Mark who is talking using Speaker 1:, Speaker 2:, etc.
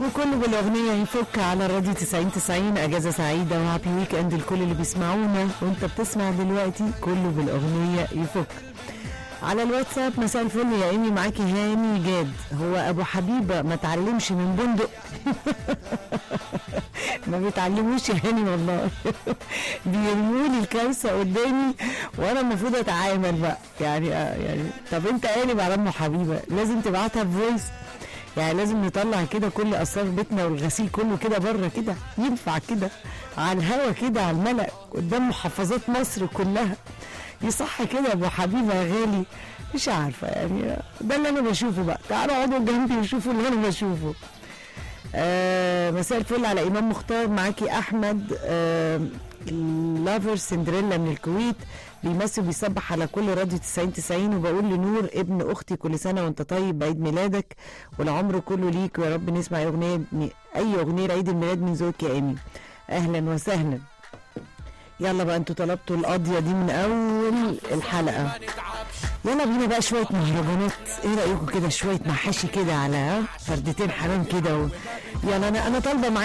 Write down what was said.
Speaker 1: وكله بالاغنيه يفك على الراديو 90 90 اجازه سعيده وهابي ويك اند لكل اللي بيسمعونا وانت بتسمع دلوقتي كله بالاغنيه يفك على الواتساب مساء الفل يا ايمي معاكي هاني جاد هو ابو حبيبه ما تعلمش من بندق ما بيتعلموش يا هاني والله بيرموا لي الكارثه قدامي وانا المفروض اتعامل بقى يعني آه يعني طب انت قالب على ام حبيبه لازم تبعتها بفويس يعني لازم نطلع كده كل اسرار بيتنا والغسيل كله كده بره كده ينفع كده على الهوا كده على الملأ قدام محافظات مصر كلها يصح كده يا ابو حبيبه يا غالي مش عارفه يعني ده اللي انا بشوفه بقى تعالوا اقعدوا جنبي وشوفوا اللي انا بشوفه آه مساء الفل على امام مختار معاكي احمد آه لافر سندريلا من الكويت بيمثل بيصبح على كل راديو 90 90 وبقول لنور ابن اختي كل سنه وانت طيب بعيد ميلادك والعمر كله ليك ويا رب نسمع اي اغنيه اي اغنيه لعيد الميلاد من ذوقك يا ايمي اهلا وسهلا يلا بقى انتوا طلبتوا القضيه دي من اول الحلقه يلا بينا بقى شويه مهرجانات ايه رايكم كده شويه محاشي كده على ها؟ فردتين حمام كده و... يلا انا انا طالبه معايا